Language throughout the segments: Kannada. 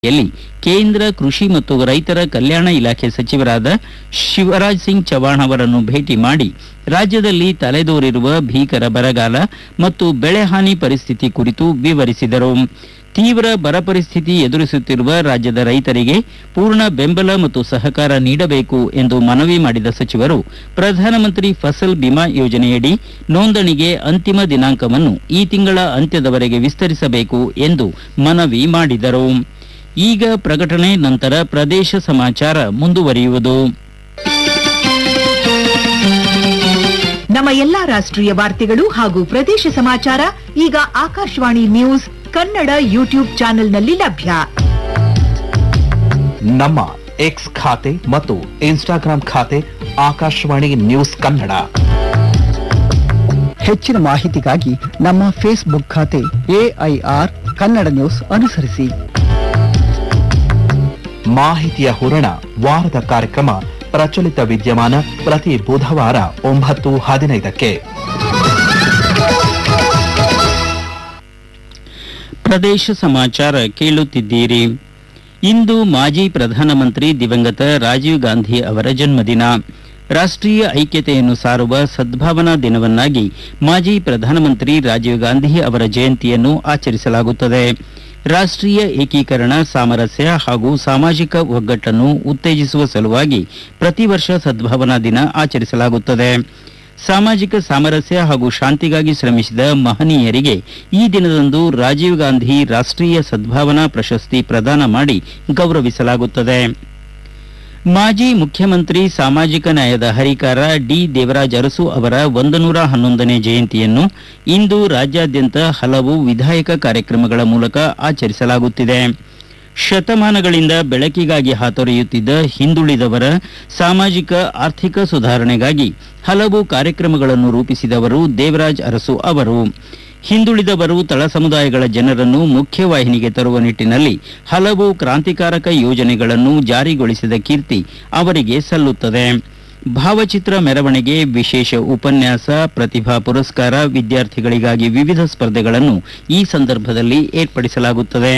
ಯಲ್ಲಿ ಕೇಂದ್ರ ಕೃಷಿ ಮತ್ತು ರೈತರ ಕಲ್ಯಾಣ ಇಲಾಖೆ ಸಚಿವರಾದ ಶಿವರಾಜ್ ಸಿಂಗ್ ಚೌಹಾಣ್ ಅವರನ್ನು ಭೇಟಿ ಮಾಡಿ ರಾಜ್ಯದಲ್ಲಿ ತಲೆದೋರಿರುವ ಭೀಕರ ಬರಗಾಲ ಮತ್ತು ಬೆಳೆಹಾನಿ ಪರಿಸ್ಥಿತಿ ಕುರಿತು ವಿವರಿಸಿದರು ತೀವ್ರ ಬರ ಪರಿಸ್ಥಿತಿ ಎದುರಿಸುತ್ತಿರುವ ರಾಜ್ಯದ ರೈತರಿಗೆ ಪೂರ್ಣ ಬೆಂಬಲ ಮತ್ತು ಸಹಕಾರ ನೀಡಬೇಕು ಎಂದು ಮನವಿ ಮಾಡಿದ ಸಚಿವರು ಪ್ರಧಾನಮಂತ್ರಿ ಫಸಲ್ ಬಿಮಾ ಯೋಜನೆಯಡಿ ನೋಂದಣಿಗೆ ಅಂತಿಮ ದಿನಾಂಕವನ್ನು ಈ ತಿಂಗಳ ಅಂತ್ಯದವರೆಗೆ ವಿಸ್ತರಿಸಬೇಕು ಎಂದು ಮನವಿ ಮಾಡಿದರು ಈಗ ಪ್ರಕಟಣೆ ನಂತರ ಪ್ರದೇಶ ಸಮಾಚಾರ ಮುಂದುವರಿಯುವುದು ನಮ್ಮ ಎಲ್ಲಾ ರಾಷ್ಟ್ರೀಯ ವಾರ್ತೆಗಳು ಹಾಗೂ ಪ್ರದೇಶ ಸಮಾಚಾರ ಈಗ ಆಕಾಶವಾಣಿ ನ್ಯೂಸ್ ಕನ್ನಡ ಯೂಟ್ಯೂಬ್ ಚಾನೆಲ್ನಲ್ಲಿ ಲಭ್ಯ ನಮ್ಮ ಎಕ್ಸ್ ಖಾತೆ ಮತ್ತು ಇನ್ಸ್ಟಾಗ್ರಾಂ ಖಾತೆ ಆಕಾಶವಾಣಿ ನ್ಯೂಸ್ ಕನ್ನಡ ಹೆಚ್ಚಿನ ಮಾಹಿತಿಗಾಗಿ ನಮ್ಮ ಫೇಸ್ಬುಕ್ ಖಾತೆ ಎಐಆರ್ ಕನ್ನಡ ನ್ಯೂಸ್ ಅನುಸರಿಸಿ ಮಾಹಿತಿಯ ಹೂರಣ ವಾರದ ಕಾರ್ಯಕ್ರಮ ಪ್ರಚಲಿತ ವಿದ್ಯಮಾನ ಪ್ರತಿ ಬುಧವಾರ ಒಂಬತ್ತು ಹದಿನೈದಕ್ಕೆ ಪ್ರದೇಶ ಸಮಾಚಾರ ಕೇಳುತ್ತಿದ್ದೀರಿ ಇಂದು ಮಾಜಿ ಪ್ರಧಾನಮಂತ್ರಿ ದಿವಂಗತ ರಾಜೀವ್ ಗಾಂಧಿ ಅವರ ಜನ್ಮದಿನ ರಾಷ್ಟ್ರೀಯ ಐಕ್ಯತೆಯನ್ನು ಸಾರುವ ಸದ್ಭಾವನಾ ದಿನವನ್ನಾಗಿ ಮಾಜಿ ಪ್ರಧಾನಮಂತ್ರಿ ರಾಜೀವ್ ಗಾಂಧಿ ಅವರ ಜಯಂತಿಯನ್ನು ಆಚರಿಸಲಾಗುತ್ತದೆ ರಾಷ್ಟ್ರೀಯ ಏಕೀಕರಣ ಸಾಮರಸ್ಯ ಹಾಗೂ ಸಾಮಾಜಿಕ ಒಗ್ಗಟ್ಟನ್ನು ಉತ್ತೇಜಿಸುವ ಸಲುವಾಗಿ ಪ್ರತಿ ವರ್ಷ ಸದ್ಭಾವನಾ ದಿನ ಆಚರಿಸಲಾಗುತ್ತದೆ ಸಾಮಾಜಿಕ ಸಾಮರಸ್ಯ ಹಾಗೂ ಶಾಂತಿಗಾಗಿ ಶ್ರಮಿಸಿದ ಮಹನೀಯರಿಗೆ ಈ ದಿನದಂದು ರಾಜೀವ್ ಗಾಂಧಿ ರಾಷ್ಟ್ರೀಯ ಸದ್ಭಾವನಾ ಪ್ರಶಸ್ತಿ ಪ್ರದಾನ ಮಾಡಿ ಗೌರವಿಸಲಾಗುತ್ತದೆ ಮಾಜಿ ಮುಖ್ಯಮಂತ್ರಿ ಸಾಮಾಜಿಕ ನ್ಯಾಯದ ಹರಿಕಾರ ಡಿ ದೇವರಾಜ ಅರಸು ಅವರ ಒಂದು ನೂರ ಹನ್ನೊಂದನೇ ಜಯಂತಿಯನ್ನು ಇಂದು ರಾಜ್ಯಾದ್ಯಂತ ಹಲವು ವಿಧಾಯಕ ಕಾರ್ಯಕ್ರಮಗಳ ಮೂಲಕ ಆಚರಿಸಲಾಗುತ್ತಿದೆ ಶತಮಾನಗಳಿಂದ ಬೆಳಕಿಗಾಗಿ ಹಾತೊರೆಯುತ್ತಿದ್ದ ಹಿಂದುಳಿದವರ ಸಾಮಾಜಿಕ ಆರ್ಥಿಕ ಸುಧಾರಣೆಗಾಗಿ ಹಲವು ಕಾರ್ಯಕ್ರಮಗಳನ್ನು ರೂಪಿಸಿದವರು ದೇವರಾಜ್ ಅರಸು ಅವರು ಹಿಂದುಳಿದವರು ತಳ ಸಮುದಾಯಗಳ ಜನರನ್ನು ಮುಖ್ಯವಾಹಿನಿಗೆ ತರುವ ನಿಟ್ಟಿನಲ್ಲಿ ಹಲವು ಕ್ರಾಂತಿಕಾರಕ ಯೋಜನೆಗಳನ್ನು ಜಾರಿಗೊಳಿಸಿದ ಕೀರ್ತಿ ಅವರಿಗೆ ಸಲ್ಲುತ್ತದೆ ಭಾವಚಿತ್ರ ಮೆರವಣಿಗೆ ವಿಶೇಷ ಉಪನ್ಯಾಸ ಪ್ರತಿಭಾ ಪುರಸ್ಕಾರ ವಿದ್ಯಾರ್ಥಿಗಳಿಗಾಗಿ ವಿವಿಧ ಸ್ಪರ್ಧೆಗಳನ್ನು ಈ ಸಂದರ್ಭದಲ್ಲಿ ಏರ್ಪಡಿಸಲಾಗುತ್ತದೆ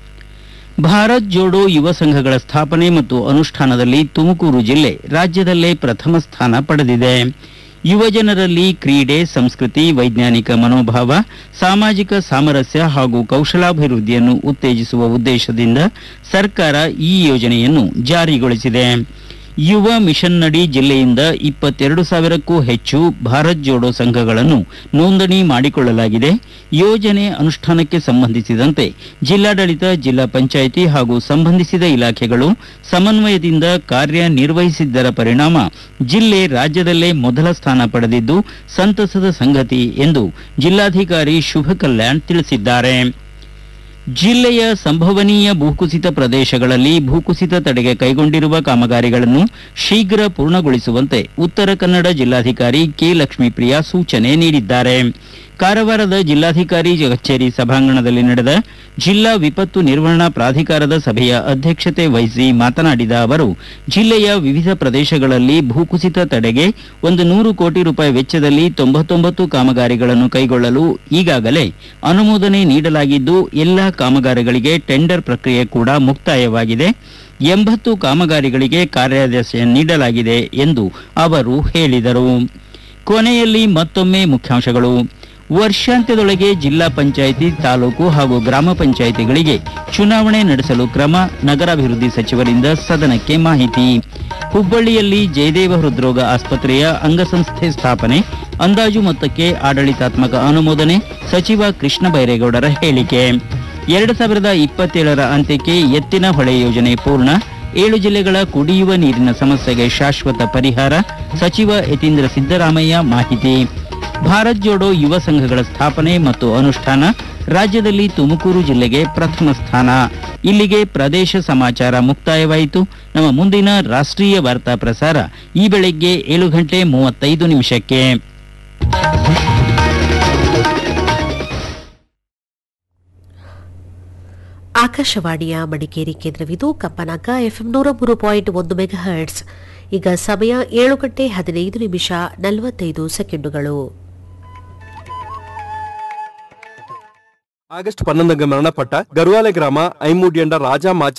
ಭಾರತ್ ಜೋಡೋ ಯುವ ಸಂಘಗಳ ಸ್ಥಾಪನೆ ಮತ್ತು ಅನುಷ್ಠಾನದಲ್ಲಿ ತುಮಕೂರು ಜಿಲ್ಲೆ ರಾಜ್ಯದಲ್ಲೇ ಪ್ರಥಮ ಸ್ಥಾನ ಪಡೆದಿದೆ ಯುವಜನರಲ್ಲಿ ಕ್ರೀಡೆ ಸಂಸ್ಕೃತಿ ವೈಜ್ಞಾನಿಕ ಮನೋಭಾವ ಸಾಮಾಜಿಕ ಸಾಮರಸ್ಯ ಹಾಗೂ ಕೌಶಲಾಭಿವೃದ್ಧಿಯನ್ನು ಉತ್ತೇಜಿಸುವ ಉದ್ದೇಶದಿಂದ ಸರ್ಕಾರ ಈ ಯೋಜನೆಯನ್ನು ಜಾರಿಗೊಳಿಸಿದೆ ಯುವ ಮಿಷನ್ನಡಿ ಜಿಲ್ಲೆಯಿಂದ ಇಪ್ಪತ್ತೆರಡು ಸಾವಿರಕ್ಕೂ ಹೆಚ್ಚು ಭಾರತ್ ಜೋಡೋ ಸಂಘಗಳನ್ನು ನೋಂದಣಿ ಮಾಡಿಕೊಳ್ಳಲಾಗಿದೆ ಯೋಜನೆ ಅನುಷ್ಠಾನಕ್ಕೆ ಸಂಬಂಧಿಸಿದಂತೆ ಜಿಲ್ಲಾಡಳಿತ ಜಿಲ್ಲಾ ಪಂಚಾಯಿತಿ ಹಾಗೂ ಸಂಬಂಧಿಸಿದ ಇಲಾಖೆಗಳು ಸಮನ್ವಯದಿಂದ ಕಾರ್ಯನಿರ್ವಹಿಸಿದ್ದರ ಪರಿಣಾಮ ಜಿಲ್ಲೆ ರಾಜ್ಯದಲ್ಲೇ ಮೊದಲ ಸ್ಥಾನ ಪಡೆದಿದ್ದು ಸಂತಸದ ಸಂಗತಿ ಎಂದು ಜಿಲ್ಲಾಧಿಕಾರಿ ಶುಭ ಕಲ್ಯಾಣ್ ತಿಳಿಸಿದ್ದಾರೆ ಜಿಲ್ಲೆಯ ಸಂಭವನೀಯ ಭೂಕುಸಿತ ಪ್ರದೇಶಗಳಲ್ಲಿ ಭೂಕುಸಿತ ತಡೆಗೆ ಕೈಗೊಂಡಿರುವ ಕಾಮಗಾರಿಗಳನ್ನು ಶೀಘ್ರ ಪೂರ್ಣಗೊಳಿಸುವಂತೆ ಉತ್ತರ ಕನ್ನಡ ಜಿಲ್ಲಾಧಿಕಾರಿ ಕೆ ಲಕ್ಷ್ಮೀಪ್ರಿಯಾ ಸೂಚನೆ ನೀಡಿದ್ದಾರೆ ಕಾರವಾರದ ಜಿಲ್ಲಾಧಿಕಾರಿ ಕಚೇರಿ ಸಭಾಂಗಣದಲ್ಲಿ ನಡೆದ ಜಿಲ್ಲಾ ವಿಪತ್ತು ನಿರ್ವಹಣಾ ಪ್ರಾಧಿಕಾರದ ಸಭೆಯ ಅಧ್ಯಕ್ಷತೆ ವಹಿಸಿ ಮಾತನಾಡಿದ ಅವರು ಜಿಲ್ಲೆಯ ವಿವಿಧ ಪ್ರದೇಶಗಳಲ್ಲಿ ಭೂಕುಸಿತ ತಡೆಗೆ ಒಂದು ನೂರು ಕೋಟಿ ರೂಪಾಯಿ ವೆಚ್ಚದಲ್ಲಿ ತೊಂಬತ್ತೊಂಬತ್ತು ಕಾಮಗಾರಿಗಳನ್ನು ಕೈಗೊಳ್ಳಲು ಈಗಾಗಲೇ ಅನುಮೋದನೆ ನೀಡಲಾಗಿದ್ದು ಎಲ್ಲಾ ಕಾಮಗಾರಿಗಳಿಗೆ ಟೆಂಡರ್ ಪ್ರಕ್ರಿಯೆ ಕೂಡ ಮುಕ್ತಾಯವಾಗಿದೆ ಎಂಬತ್ತು ಕಾಮಗಾರಿಗಳಿಗೆ ಕಾರ್ಯಾದೇಶ ನೀಡಲಾಗಿದೆ ಎಂದು ಅವರು ಹೇಳಿದರು ಕೊನೆಯಲ್ಲಿ ಮತ್ತೊಮ್ಮೆ ಮುಖ್ಯಾಂಶಗಳು ವರ್ಷಾಂತ್ಯದೊಳಗೆ ಜಿಲ್ಲಾ ಪಂಚಾಯಿತಿ ತಾಲೂಕು ಹಾಗೂ ಗ್ರಾಮ ಪಂಚಾಯಿತಿಗಳಿಗೆ ಚುನಾವಣೆ ನಡೆಸಲು ಕ್ರಮ ನಗರಾಭಿವೃದ್ಧಿ ಸಚಿವರಿಂದ ಸದನಕ್ಕೆ ಮಾಹಿತಿ ಹುಬ್ಬಳ್ಳಿಯಲ್ಲಿ ಜಯದೇವ ಹೃದ್ರೋಗ ಆಸ್ಪತ್ರೆಯ ಅಂಗಸಂಸ್ಥೆ ಸ್ಥಾಪನೆ ಅಂದಾಜು ಮೊತ್ತಕ್ಕೆ ಆಡಳಿತಾತ್ಮಕ ಅನುಮೋದನೆ ಸಚಿವ ಕೃಷ್ಣ ಬೈರೇಗೌಡರ ಹೇಳಿಕೆ ಎರಡು ಸಾವಿರದ ಇಪ್ಪತ್ತೇಳರ ಅಂತ್ಯಕ್ಕೆ ಎತ್ತಿನ ಹೊಳೆ ಯೋಜನೆ ಪೂರ್ಣ ಏಳು ಜಿಲ್ಲೆಗಳ ಕುಡಿಯುವ ನೀರಿನ ಸಮಸ್ಯೆಗೆ ಶಾಶ್ವತ ಪರಿಹಾರ ಸಚಿವ ಯತೀಂದ್ರ ಸಿದ್ದರಾಮಯ್ಯ ಮಾಹಿತಿ ಭಾರತ್ ಜೋಡೋ ಯುವ ಸಂಘಗಳ ಸ್ಥಾಪನೆ ಮತ್ತು ಅನುಷ್ಠಾನ ರಾಜ್ಯದಲ್ಲಿ ತುಮಕೂರು ಜಿಲ್ಲೆಗೆ ಪ್ರಥಮ ಸ್ಥಾನ ಇಲ್ಲಿಗೆ ಪ್ರದೇಶ ಸಮಾಚಾರ ಮುಕ್ತಾಯವಾಯಿತು ನಮ್ಮ ಮುಂದಿನ ರಾಷ್ಟ್ರೀಯ ವಾರ್ತಾ ಪ್ರಸಾರ ಈ ಬೆಳಗ್ಗೆ ಏಳು ಗಂಟೆ ಮೂವತ್ತೈದು ನಿಮಿಷಕ್ಕೆ ಆಕಾಶವಾಣಿಯ ಮಡಿಕೇರಿ ಕೇಂದ್ರವಿದು ಕಂಪನಾಂಕ ಎಫ್ಎಂ ನೂರ ಮೂರು ಪಾಯಿಂಟ್ ಒಂದು ಮೆಗಾ ಹರ್ಟ್ಸ್ ಈಗ ಸಮಯ ಏಳು ಗಂಟೆ ಹದಿನೈದು ನಿಮಿಷ ನಲವತ್ತೈದು ಸೆಕೆಂಡುಗಳು ಆಗಸ್ಟ್ ಪನ್ನೊಂದಕ್ಕೆ ಮರಣಪಟ್ಟ ಗರುವಾಲೆ ಗ್ರಾಮ ಐಮೂಡಿಯಂಡ ರಾಜ ಮಾಚ